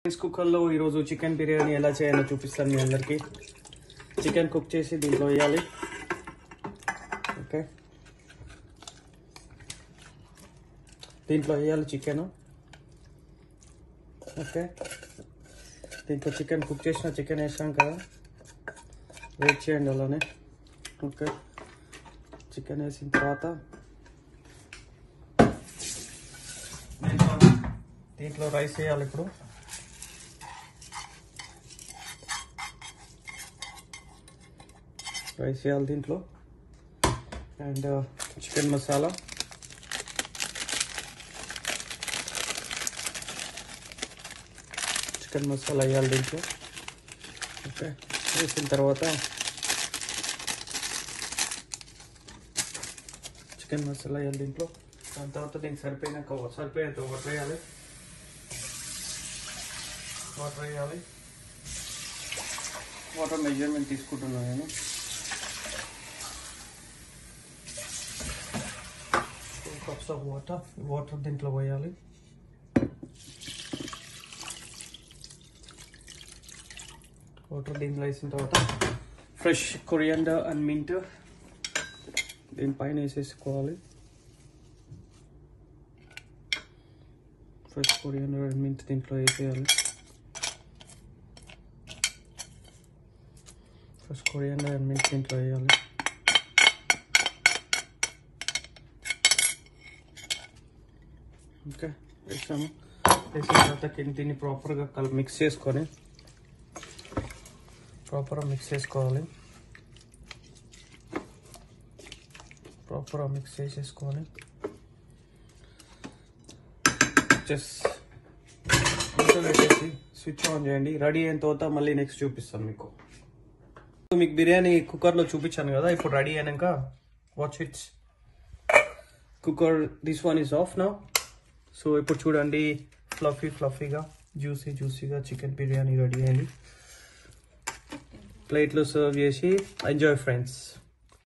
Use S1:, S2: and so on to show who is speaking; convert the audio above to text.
S1: rice కుక్కర్లో ఈరోజు chicken biryani ఎలా చేయాలో చూపిస్తాను మీ అందరికీ చికెన్ కుక్ చేసి దీంట్లో వేయాలి ఓకే దీంట్లో వేయాలి చికెన్ ఓకే దీంట్లో చికెన్ కుక్ చేసిన చికెన్ వేసాం కదా వెయిట్ చేయండి అలానే ఓకే చికెన్ వేసిన తర్వాత దీంట్లో దీంట్లో రైస్ వేయాలి ఇప్పుడు రైస్ వేయాలి దీంట్లో and chicken masala chicken masala వేయాలి దీంట్లో ఓకే వేసిన తర్వాత చికెన్ మసాలా వేయాలి దీంట్లో దాని తర్వాత దీనికి సరిపోయినాక సరిపోయేంత వాటర్ వేయాలి వాటర్ వేయాలి వాటర్ మెజర్మెంట్ తీసుకుంటున్నాను నేను two cups of water water దీంట్లో పోయాలి వాటర్ దీంట్లో వేసిన తర్వాత ఫ్రెష్ కొరియండర్ అండ్ మింట్ దీనిపైన వేసేసుకోవాలి ఫ్రెష్ కొరియండర్ అండ్ మింట్ దీంట్లో వేసేయాలి ఫ్రెష్ కొరియండర్ అండ్ మింట్ దీంట్లో వేయాలి ఓకే వేసాము వేసిన తర్వాత కింద దీన్ని ప్రాపర్గా కల్ మిక్స్ చేసుకొని ప్రాపర్గా మిక్స్ చేసుకోవాలి ప్రాపర్గా మిక్స్ చేసేసుకొని జస్ట్ పెట్టేసి స్విచ్ ఆన్ చేయండి రెడీ అయిన తర్వాత మళ్ళీ నెక్స్ట్ చూపిస్తాను మీకు మీకు బిర్యానీ కుక్కర్లో చూపించాను కదా ఇప్పుడు రెడీ అయినాక watch it's cooker this one is off నా సో ఇప్పుడు చూడండి ఫ్లఫీ ఫ్లఫీగా జ్యూసీ జ్యూసీగా చికెన్ బిర్యానీ రెడీ అయింది ప్లేట్లో సర్వ్ చేసి ఎంజాయ్ ఫ్రెండ్స్